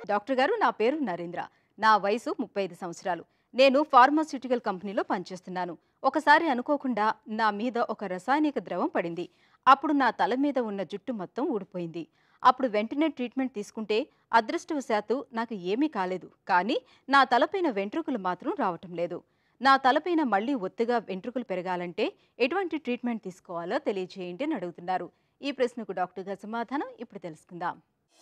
doctor గారు నా పేరు నరేంద్ర నా వయసు ముప్పై ఐదు సంవత్సరాలు నేను ఫార్మాస్యూటికల్ కంపెనీలో పనిచేస్తున్నాను ఒకసారి అనుకోకుండా నా మీద ఒక రసాయనిక ద్రవం పడింది అప్పుడు నా తల మీద ఉన్న జుట్టు మొత్తం ఊడిపోయింది అప్పుడు వెంటనే ట్రీట్మెంట్ తీసుకుంటే అదృష్టవశాత్తు నాకు ఏమీ కాలేదు కానీ నా తలపైన వెంట్రుకలు మాత్రం రావటం లేదు నా తలపైన మళ్ళీ ఒత్తుగా వెంట్రుకలు పెరగాలంటే ఎటువంటి ట్రీట్మెంట్ తీసుకోవాలో తెలియజేయండి అని అడుగుతున్నారు ఈ ప్రశ్నకు డాక్టర్ గారి సమాధానం ఇప్పుడు తెలుసుకుందాం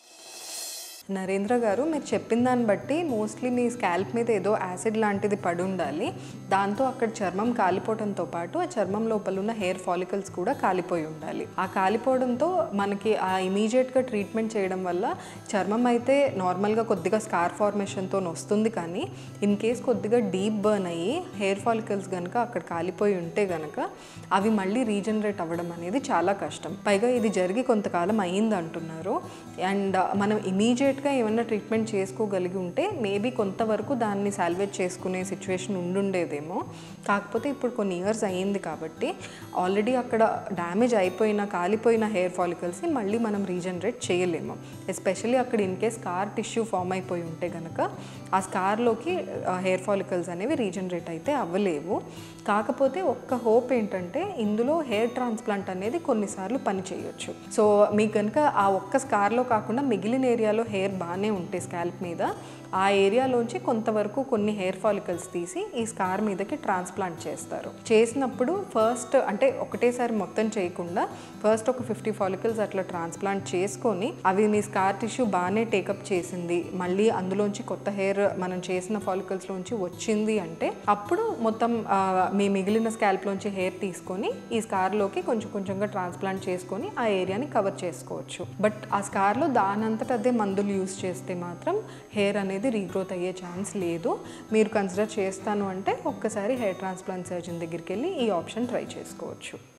నరేంద్ర గారు మీరు చెప్పిన దాన్ని బట్టి మోస్ట్లీ మీ స్కాల్ప్ మీద ఏదో యాసిడ్ లాంటిది పడి ఉండాలి దాంతో అక్కడ చర్మం కాలిపోవడంతో పాటు ఆ చర్మం లోపల ఉన్న హెయిర్ ఫాలికల్స్ కూడా కాలిపోయి ఉండాలి ఆ కాలిపోవడంతో మనకి ఆ ఇమీడియట్గా ట్రీట్మెంట్ చేయడం వల్ల చర్మం అయితే నార్మల్గా కొద్దిగా స్కార్ ఫార్మేషన్తో వస్తుంది కానీ ఇన్ కేస్ కొద్దిగా డీప్ బర్న్ అయ్యి హెయిర్ ఫాలికల్స్ కనుక అక్కడ కాలిపోయి ఉంటే కనుక అవి మళ్ళీ రీజనరేట్ అవ్వడం అనేది చాలా కష్టం పైగా ఇది జరిగి కొంతకాలం అయ్యింది అంటున్నారు అండ్ మనం ఇమీడియట్గా ఏమైనా ట్రీట్మెంట్ చేసుకోగలిగి ఉంటే మేబీ కొంతవరకు దాన్ని సాల్వేజ్ చేసుకునే సిచ్యువేషన్ ఉండుండేదేమో కాకపోతే ఇప్పుడు కొన్ని ఇయర్స్ అయ్యింది కాబట్టి ఆల్రెడీ అక్కడ డ్యామేజ్ అయిపోయిన కాలిపోయిన హెయిర్ ఫాలికల్స్ని మళ్ళీ మనం రీజనరేట్ చేయలేము ఎస్పెషల్లీ అక్కడ in case scar tissue form అయిపోయి ఉంటే కనుక ఆ స్కార్లోకి హెయిర్ ఫాలికల్స్ అనేవి రీజనరేట్ అయితే అవ్వలేవు కాకపోతే ఒక్క హోప్ ఏంటంటే ఇందులో హెయిర్ ట్రాన్స్ప్లాంట్ అనేది కొన్నిసార్లు పని చేయొచ్చు సో మీకు కనుక ఆ ఒక్క స్కార్లో కాకుండా మిగిలిన ఏరియాలో హెయిర్ బాగానే ఉంటే స్కాల్ప్ మీద ఆ ఏరియాలోంచి కొంతవరకు కొన్ని హెయిర్ ఫాలికల్స్ తీసి ఈ స్కార్ మీదకి ట్రాన్స్ప్లాంట్ చేస్తారు చేసినప్పుడు ఫస్ట్ అంటే ఒకటేసారి మొత్తం చేయకుండా ఫస్ట్ ఒక ఫిఫ్టీ ఫాలికల్స్ అట్లా ట్రాన్స్ప్లాంట్ చేసుకొని అవి మీ స్కార్ టిష్యూ బాగానే టేకప్ చేసింది మళ్ళీ అందులోంచి కొత్త హెయిర్ మనం చేసిన ఫాలికల్స్లోంచి వచ్చింది అంటే అప్పుడు మొత్తం ఆ, మీ మిగిలిన స్కాల్ప్లోంచి హెయిర్ తీసుకొని ఈ స్కార్లోకి కొంచెం కొంచెంగా ట్రాన్స్ప్లాంట్ చేసుకొని ఆ ఏరియాని కవర్ చేసుకోవచ్చు బట్ ఆ స్కార్లో దానంతట అదే మందులు యూస్ చేస్తే మాత్రం హెయిర్ అనేది రీగ్రోత్ అయ్యే ఛాన్స్ లేదు మీరు కన్సిడర్ చేస్తాను అంటే ఒక్కసారి హెయిర్ ట్రాన్స్ప్లాంట్ సర్జన్ దగ్గరికి వెళ్ళి ఈ ఆప్షన్ ట్రై చేసుకోవచ్చు